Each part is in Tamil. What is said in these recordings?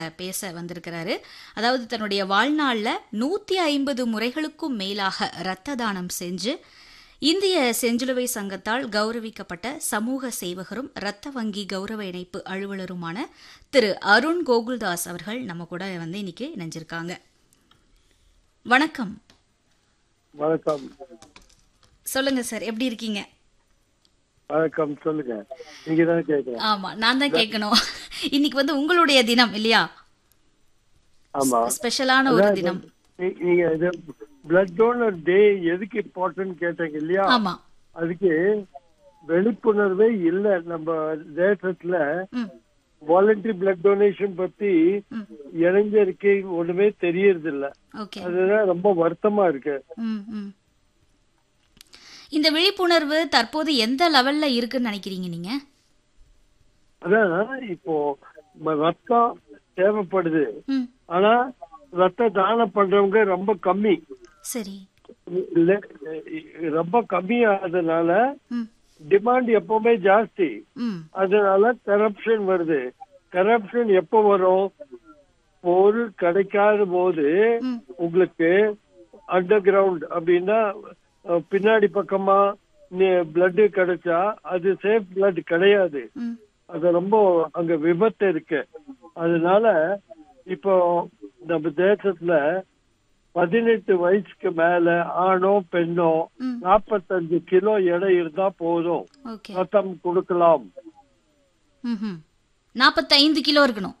பேச வந்திருக்கிறாரு அதாவது தன்னுடைய வாழ்நாளில் நூற்றி ஐம்பது முறைகளுக்கும் மேலாக இரத்த தானம் செஞ்சு இந்திய செஞ்சிலுவை சங்கத்தால் கௌரவிக்கப்பட்ட சமூக சேவகரும் இரத்த வங்கி கௌரவ இணைப்பு அலுவலருமான திரு அருண் கோகுல்தாஸ் அவர்கள் நம்ம கூட வந்து இன்னைக்கு இணைஞ்சிருக்காங்க வணக்கம் வணக்கம் சொல்லுங்க சார் எப்படி இருக்கீங்க வணக்கம் சொல்லுங்க நீங்க தான் கேட்கலாம் ஆமா நான் தான் கேட்கணும் இன்னைக்கு வந்து உங்களுடைய தினம் இல்லையா ஆமா ஸ்பெஷலான ஒரு தினம் நீ- நீங்க இது பிளட் டோனர் டே எதுக்கு இம்பார்ட்டன்ட் கேட்டீங்க இல்லையா ஆமா அதுக்கு விழிப்புணர்வே இல்ல நம்ம தேசத்துல ம் வாலண்டரி பிளட் டொனேஷன் பத்தி ம் இளைஞருக்கு ஒண்ணுமே தெரியறது இல்ல ஓகே அதுதான் ரொம்ப வருத்தமா இருக்கு ம் ம் இந்த விழிப்புணர்வு தற்போது எந்த லெவல்ல இருக்குன்னு நினைக்கிறீங்க நீங்க அதான் இப்போ ம- ரத்தம் தேவைப்படுது ம் ஆனா ரத்த தானம் பண்றவங்க ரொம்ப கம்மி சரி இல்ல, ரொம்ப கம்மியானதுனால ம் டிமாண்ட் எப்பவுமே ஜாஸ்தி ம் அதனால கரப்ஷன் வருது கரப்ஷன் எப்போ வரும் பொருள் கிடைக்காத போது ம் உங்களுக்கு அண்டர் கிரவுண்ட் அப்படின்னா அஹ், பின்னாடி பக்கமா பிளட் கிடைச்சா அது சேஃப் பிளட் கிடையாது ம் அது ரொம்ப அங்க விபத்து இருக்கு அதனால இப்போ நம்ம தேசத்துல பதினெட்டு வயசுக்கு மேல ஆணோ பெண்ணோ ம் நாற்பத்தஞ்சு கிலோ எடை இருந்தா போதும் ஓகே ரத்தம் கொடுக்கலாம் ம் ம் நாற்பத்தைந்து கிலோ இருக்கணும்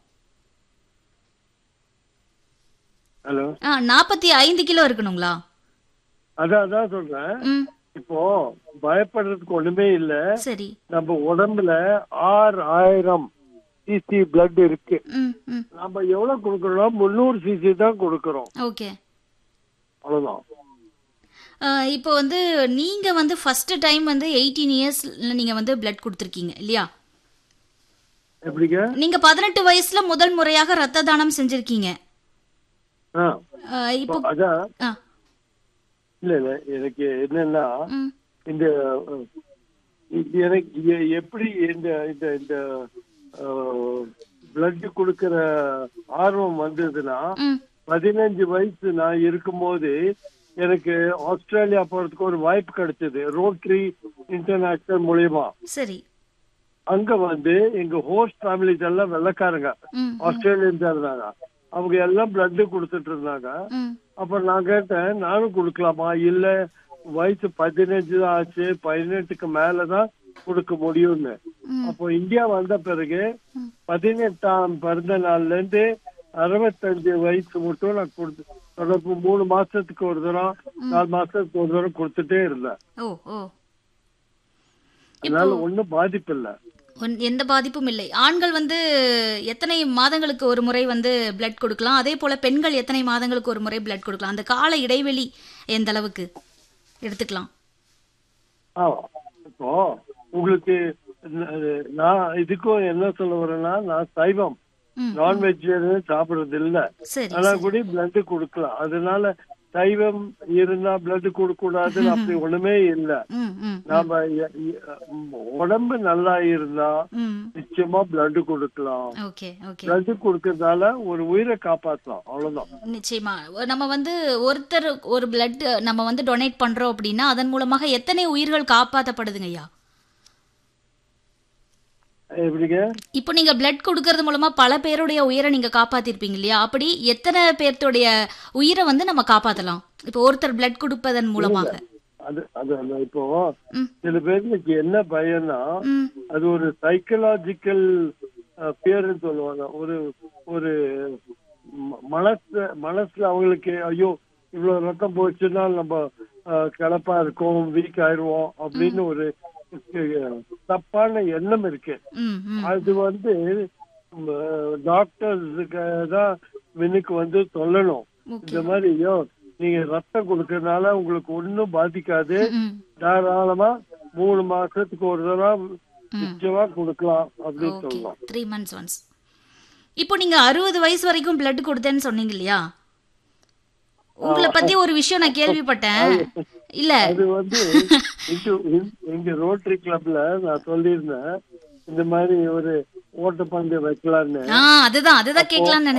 ஹலோ ஆ நாற்பத்தி ஐந்து கிலோ இருக்கணுங்களா அதான் அதான் சொல்றேன் ம் இப்போ பயப்படுறதுக்கு ஒண்ணுமே இல்ல சரி நம்ம உடம்புல ஆறு ஆயிரம் சிசி பிளட் இருக்கு ம் ம் நம்ம எவ்வளவு கொடுக்கறோம் முந்நூறு சிசி தான் கொடுக்கறோம் ஓகே அவ்வளவுதான் அஹ், இப்போ வந்து நீங்க வந்து ஃபர்ஸ்ட் டைம் வந்து எயிட்டீன் இயர்ஸ்ல நீங்க வந்து பிளட் கொடுத்துருக்கீங்க இல்லையா எப்படிங்க நீங்க பதினெட்டு வயசுல முதல் முறையாக ரத்த தானம் செஞ்சிருக்கீங்க ஆ அஹ், இப்போ இப்போ அதான் ஆ இல்ல இல்ல எனக்கு என்னன்னா ம் இந்த அஹ், இ- எனக்கு எ- எப்படி இந்த இந்த இந்த பிளட் கொடுக்கிற ஆர்வம் வந்ததுன்னா ம் பதினஞ்சு வயசு நான் இருக்கும்போது எனக்கு ஆஸ்திரேலியா போறதுக்கு ஒரு வாய்ப்பு கிடைச்சது ரோட்ரி இன்டர்நேஷனல் மூலியமா சரி அங்க வந்து எங்க ஹோஸ்ட் ஃபேமிலிஸ் எல்லாம் வெள்ளக்காரங்க ம் ஆஸ்திரேலியன்ஸ் இருந்தாங்க அவங்க எல்லாம் பிளட் கொடுத்துட்டு இருந்தாங்க ம் அப்ப நான் கேட்டேன் நானும் கொடுக்கலாமா இல்ல வயசு பதினஞ்சு தான் ஆச்சு பதினெட்டுக்கு மேலதான் கொடுக்க முடியும்னு ம். அப்போ இந்தியா வந்த பிறகு ம். பதினெட்டாம் பிறந்த நாள்ல இருந்து அறுபத்தஞ்சு வயசு மட்டும் நான் கொடுத்து தொடர்பு மூணு மாசத்துக்கு ஒரு தரம் நாலு மாசத்துக்கு ஒரு தரம் கொடுத்துட்டே இருந்தேன் ஓ ஓ அதனால ஒண்ணும் பாதிப்பு இல்ல ஒன்- எந்த பாதிப்பும் இல்லை ஆண்கள் வந்து எத்தனை மாதங்களுக்கு ஒரு முறை வந்து பிளட் கொடுக்கலாம் அதே போல பெண்கள் எத்தனை மாதங்களுக்கு ஒரு முறை பிளட் கொடுக்கலாம் அந்த கால இடைவெளி எந்த அளவுக்கு எடுத்துக்கலாம் ஆமா இப்போ உங்களுக்கு ந- நான் இதுக்கும் என்ன சொல்ல வரேன்னா நான் சைவம் ம் நான் வெஜிடேரியன் சாப்பிடுறது இல்ல சரி ஆனா கூட பிளட் கொடுக்கலாம் அதனால சைவம் இருந்தா பிளட் கொடுக்க கூடாதுன்னு அப்படி ஒண்ணுமே இல்ல ம் ம் நாம எ- எ- உடம்பு நல்லா இருந்தா ம் நிச்சயமா பிளட் கொடுக்கலாம் ஓகே ஓகே பிளட் கொடுக்கறதால ஒரு உயிரை காப்பாத்தலாம் அவ்வளவுதான் நிச்சயமா நம்ம வந்து ஒருத்தர் ஒரு பிளட் நம்ம வந்து டொனேட் பண்றோம் அப்படின்னா அதன் மூலமாக எத்தனை உயிர்கள் காப்பாற்றப்படுதுங்க ஐயா எப்படிங்க இப்போ நீங்க பிளட் கொடுக்கறது மூலமா பல பேருடைய உயிரை நீங்க காப்பாத்திருப்பீங்க இல்லையா அப்படி எத்தனை பேர்த்துடைய உயிரை வந்து நம்ம காப்பாத்தலாம் இப்போ ஒருத்தர் பிளட் கொடுப்பதன் மூலமாக அது அது அந்த இப்போ ம் சில பேருக்கு என்ன பயம்னா ம் அது ஒரு சைக்கலாஜிக்கல் பேருன்னு சொல்லுவாங்க ஒரு ஒரு ம- மனசு மனசுல அவங்களுக்கு ஐயோ இவ்வளவு ரத்தம் போச்சுன்னா நம்ம அஹ், கிளப்பா இருக்கோம் வீக் ஆயிடுவோம் அப்படின்னு ஒரு அஹ், தப்பான எண்ணம் இருக்கு ம் ம் அது வந்து டாக்டர்ஸுக்கு தான் மின்னுக்கு வந்து சொல்லணும் ஓகே இந்த மாதிரி ஐயோ நீங்க ரத்தம் கொடுக்கறதுனால உங்களுக்கு ஒண்ணும் பாதிக்காது ம் தாராளமா மூணு மாசத்துக்கு ஒரு தடவை ம் நிச்சயமா கொடுக்கலாம் அப்படின்னு ஓகே சொல்லலாம் த்ரீ மந்த்ஸ் ஒன்ஸ் இப்போ நீங்க அறுபது வயசு வரைக்கும் பிளட் கொடுத்தேன்னு சொன்னீங்க இல்லையா உங்களை பத்தி ஒரு விஷயம் நான் கேள்விப்பட்டேன் இல்ல அது வந்து இங்க- இங்க ரோட்டரி கிளப்ல நான் சொல்லியிருந்தேன் இந்த மாதிரி ஒரு ஓட்டப்பந்தயம் வைக்கலான்னு ஆ அதுதான் அதுதான் கேட்கலாம்னு